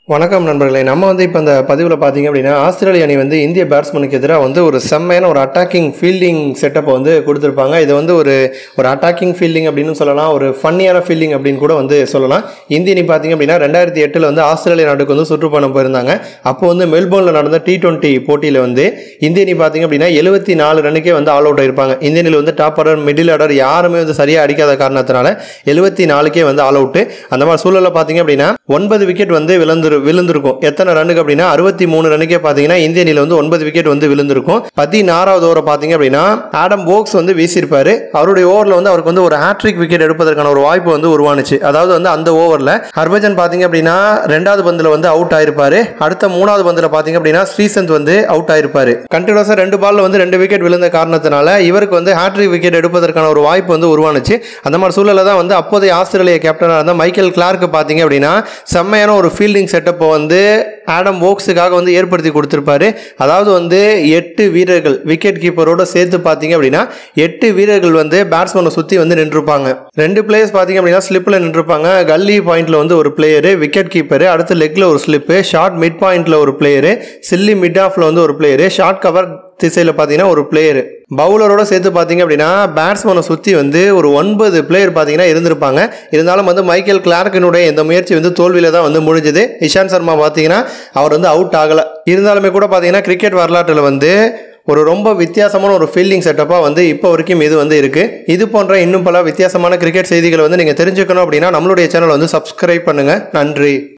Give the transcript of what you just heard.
வணக்கம் நண்பர்களே நம்ம வந்து இப்போ இந்த பதிவில் பார்த்தீங்க அப்படின்னா ஆஸ்திரேலிய அணி வந்து இந்திய பேட்ஸ்மேனுக்கு எதிராக வந்து ஒரு செம்மையான ஒரு அட்டாக்கிங் ஃபீல்டிங் செட்டப்பை வந்து கொடுத்துருப்பாங்க இது வந்து ஒரு ஒரு அட்டாக்கிங் ஃபீல்டிங் அப்படின்னு சொல்லலாம் ஒரு ஃபன்னியான ஃபீல்டிங் அப்படின்னு கூட வந்து சொல்லலாம் இந்திய அணி பார்த்தீங்க அப்படின்னா ரெண்டாயிரத்தி எட்டில் வந்து ஆஸ்திரேலிய நாட்டுக்கு வந்து சுற்றுப்பயணம் போயிருந்தாங்க அப்போ வந்து மெல்போர்னில் நடந்த டி டுவெண்ட்டி போட்டியில் வந்து இந்திய அணி பார்த்தீங்க அப்படின்னா எழுபத்தி நாலு ரன்னுக்கே வந்து ஆல் அவுட் ஆயிருப்பாங்க இந்திய அணியில் வந்து டாப் ஆர்டர் மிடில் ஆர்டர் யாருமே வந்து சரியாக அடிக்காத காரணத்தினால எழுபத்தி நாலுக்கே வந்து ஆல் அவுட்டு அந்த மாதிரி சூழலில் பார்த்தீங்க அப்படின்னா ஒன்பது விக்கெட் வந்து விழுந்துரு விழுந்திருக்கும் எத்தனை ரன்னுக்கு அப்படின்னா அறுபத்தி மூணு ரன்னுக்கே பார்த்தீங்கன்னா இந்திய அணியில் வந்து ஒன்பது விக்கெட் வந்து விழுந்திருக்கும் பதினாறாவது ஓவரை பார்த்தீங்க அப்படின்னா ஆடம் போக்ஸ் வந்து வீசியிருப்பாரு அவருடைய ஓவரில் வந்து அவருக்கு வந்து ஒரு ஹேட்ரிக் விக்கெட் எடுப்பதற்கான ஒரு வாய்ப்பு வந்து உருவானுச்சு அதாவது வந்து அந்த ஓவரில் ஹர்பஜன் பார்த்தீங்க அப்படின்னா ரெண்டாவது பந்தில் வந்து அவுட் ஆயிருப்பாரு அடுத்த மூணாவது பந்தில் பார்த்தீங்க அப்படின்னா ஸ்ரீசந்த் வந்து அவுட் ஆயிருப்பாரு கண்டினியூஸாக ரெண்டு பால்ல வந்து ரெண்டு விக்கெட் விழுந்த காரணத்தினால இவருக்கு வந்து ஹேட்ரிக் விக்கெட் எடுப்பதற்கான ஒரு வாய்ப்பு வந்து உருவானுச்சு அந்த மாதிரி சூழலில் தான் வந்து அப்போதைய ஆஸ்திரேலிய கேப்டனாக இருந்த மைக்கேல் கிளார்க்கு பார்த்தீங்க அப்படின்னா செம்மையான ஒரு ஃபீல்டிங் செட்டப்பை வந்து ஆடம் போக்ஸுக்காக வந்து ஏற்படுத்தி கொடுத்துருப்பாரு அதாவது வந்து எட்டு வீரர்கள் விக்கெட் கீப்பரோட சேர்த்து பார்த்தீங்க அப்படின்னா எட்டு வீரர்கள் வந்து பேட்ஸ்மேனை சுற்றி வந்து நின்றுப்பாங்க ரெண்டு பிளேயர்ஸ் பார்த்தீங்க அப்படின்னா ஸ்லிப்பில் நின்றுப்பாங்க கல்லி பாயிண்ட்ல வந்து ஒரு பிளேயரு விக்கெட் கீப்பரு அடுத்து லெக்கில் ஒரு ஸ்லிப்பு ஷார்ட் மிட் பாயிண்ட்ல ஒரு பிளேயரு சில்லி மிட் ஆஃப்ல வந்து ஒரு பிளேயரு ஷார்ட் கவர் திசையில் பார்த்தீங்கன்னா ஒரு பிளேயரு பவுலரோட சேர்த்து பார்த்தீங்க அப்படின்னா பேட்ஸ்மேனை சுற்றி வந்து ஒரு ஒன்பது பிளேயர் பார்த்தீங்கன்னா இருந்திருப்பாங்க இருந்தாலும் வந்து மைக்கேல் கிளார்க்கினுடைய இந்த முயற்சி வந்து தோல்வியில் தான் வந்து முடிஞ்சது இஷாந்த் சர்மா பார்த்தீங்கன்னா அவர் வந்து அவுட் ஆகலை இருந்தாலுமே கூட பார்த்தீங்கன்னா கிரிக்கெட் வரலாற்றில் வந்து ஒரு ரொம்ப வித்தியாசமான ஒரு ஃபீல்டிங் செட்டப்பாக வந்து இப்போ வரைக்கும் இது வந்து இருக்குது இது போன்ற இன்னும் பல வித்தியாசமான கிரிக்கெட் செய்திகளை வந்து நீங்கள் தெரிஞ்சுக்கணும் அப்படின்னா நம்மளுடைய சேனல் வந்து சப்ஸ்கிரைப் பண்ணுங்கள் நன்றி